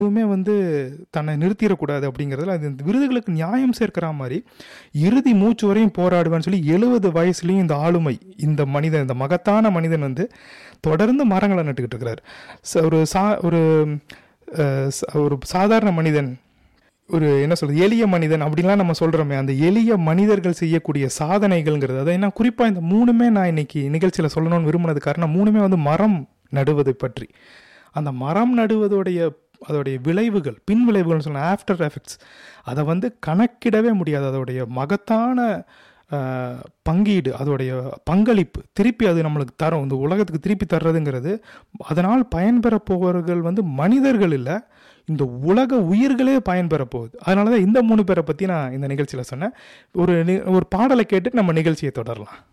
எதுவுமே வந்து தன்னை நிறுத்திடக்கூடாது அப்படிங்கிறதுல அது இந்த விருதுகளுக்கு நியாயம் சேர்க்கிற மாதிரி இறுதி மூச்சு வரையும் போராடுவேன்னு சொல்லி எழுபது வயசுலேயும் இந்த ஆளுமை இந்த மனிதன் இந்த மகத்தான மனிதன் வந்து தொடர்ந்து மரங்களை நட்டுக்கிட்டு இருக்கிறார் ச- ஒரு சா ஒரு அஹ், ச- ஒரு சாதாரண மனிதன் ஒரு என்ன சொல்றது எளிய மனிதன் அப்படின்லாம் நம்ம சொல்றோமே அந்த எளிய மனிதர்கள் செய்யக்கூடிய சாதனைகள்ங்கிறது அதை என்ன குறிப்பா இந்த மூணுமே நான் இன்னைக்கு நிகழ்ச்சியில சொல்லணும்னு விரும்பினது காரணம் மூணுமே வந்து மரம் நடுவதை பற்றி அந்த மரம் நடுவதோடைய அதோடைய விளைவுகள் பின் விளைவுகள்னு சொல்லலாம் ஆஃப்டர் எஃபெக்ட்ஸ் அதை வந்து கணக்கிடவே முடியாது அதோடைய மகத்தான ஆஹ், பங்கீடு அதோடைய பங்களிப்பு திருப்பி அது நம்மளுக்கு தரும் இந்த உலகத்துக்கு திருப்பி தர்றதுங்கிறது அதனால் பயன்பெற போவர்கள் வந்து மனிதர்கள் இல்லை இந்த உலக உயிர்களே பயன்பெற போகுது அதனால தான் இந்த மூணு பேரை பற்றி நான் இந்த நிகழ்ச்சியில் சொன்னேன் ஒரு நி- ஒரு பாடலை கேட்டு நம்ம நிகழ்ச்சியை தொடரலாம்